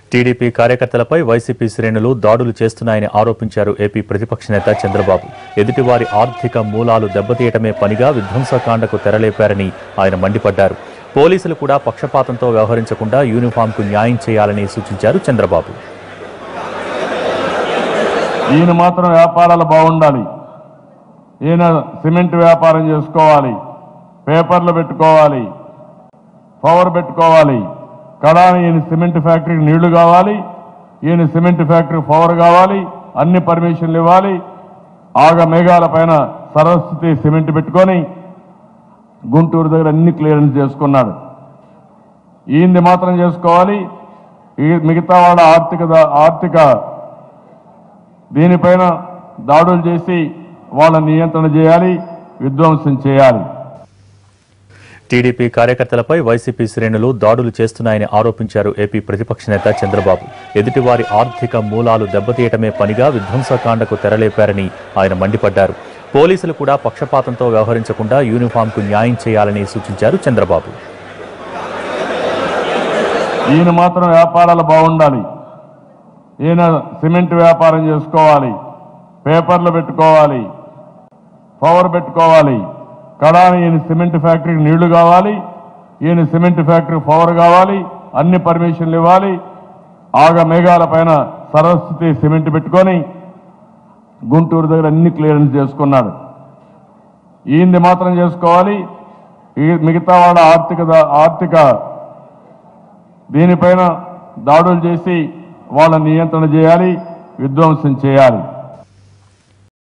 TDP కార్యకర్తలపై YCP శ్రేణులు దాడులు చేస్తున్నాయని ఆరోపించారు ఏపీ ప్రతిపక్ష నేత చంద్రబాబు ఎదుటివారి ఆర్థిక మూలాలు దెబ్బతీయటమే పనిగా విధ్వంసకాండకు తెరలేపారని ఆయన మండిపడ్డారు పోలీసులు కూడా పక్షపాతంతో వ్యవహరించకుండా యూనిఫామ్కు న్యాయం చేయాలని సూచించారు చంద్రబాబు ఈయన మాత్రం వ్యాపారాలు బాగుండాలి ఈయన సిమెంట్ వ్యాపారం చేసుకోవాలి పేపర్లు పెట్టుకోవాలి పవర్ పెట్టుకోవాలి కడాని ఈయన సిమెంట్ ఫ్యాక్టరీకి నీళ్లు కావాలి ఈయన సిమెంట్ ఫ్యాక్టరీ పవర్ కావాలి అన్ని పర్మిషన్లు ఇవ్వాలి ఆగ మేఘాల పైన సరస్వతి సిమెంట్ పెట్టుకొని గుంటూరు దగ్గర అన్ని క్లియరెన్స్ చేసుకున్నాడు ఈయనది మాత్రం చేసుకోవాలి ఈ మిగతా వాళ్ళ ఆర్థిక దా- ఆర్థిక దీనిపైన దాడులు చేసి వాళ్ళ నియంత్రణ చేయాలి విధ్వంసం చేయాలి టీడీపీ కార్యకర్తలపై వైసీపీ శ్రేణులు దాడులు చేస్తున్నాయని ఆరోపించారు ఏపీ ప్రతిపక్ష నేత చంద్రబాబు ఎదుటివారి ఆర్థిక మూలాలు దెబ్బతీయటమే పనిగా విధ్వంసకాండకు తెరలేపారని ఆయన మండిపడ్డారు పోలీసులు కూడా పక్షపాతంతో వ్యవహరించకుండా యూనిఫామ్కు న్యాయం చేయాలని సూచించారు చంద్రబాబు ఈయన మాత్రం వ్యాపారాలు బాగుండాలి ఈయన సిమెంట్ వ్యాపారం చేసుకోవాలి పేపర్లు పెట్టుకోవాలి పవర్ పెట్టుకోవాలి కడాని ఈయన సిమెంట్ ఫ్యాక్టరీకి నీళ్లు కావాలి ఈయన సిమెంట్ ఫ్యాక్టరీ పవర్ కావాలి అన్ని పర్మిషన్లు ఇవ్వాలి ఆగ మేఘాల పైన సరస్వతి సిమెంట్ పెట్టుకొని గుంటూరు దగ్గర అన్ని క్లియరెన్స్ చేసుకున్నాడు ఈయనది మాత్రం చేసుకోవాలి ఈ మిగతా వాళ్ళ ఆర్థిక దా- ఆర్థిక దీనిపైన దాడులు చేసి వాళ్ళ నియంత్రణ చేయాలి విధ్వంసం చేయాలి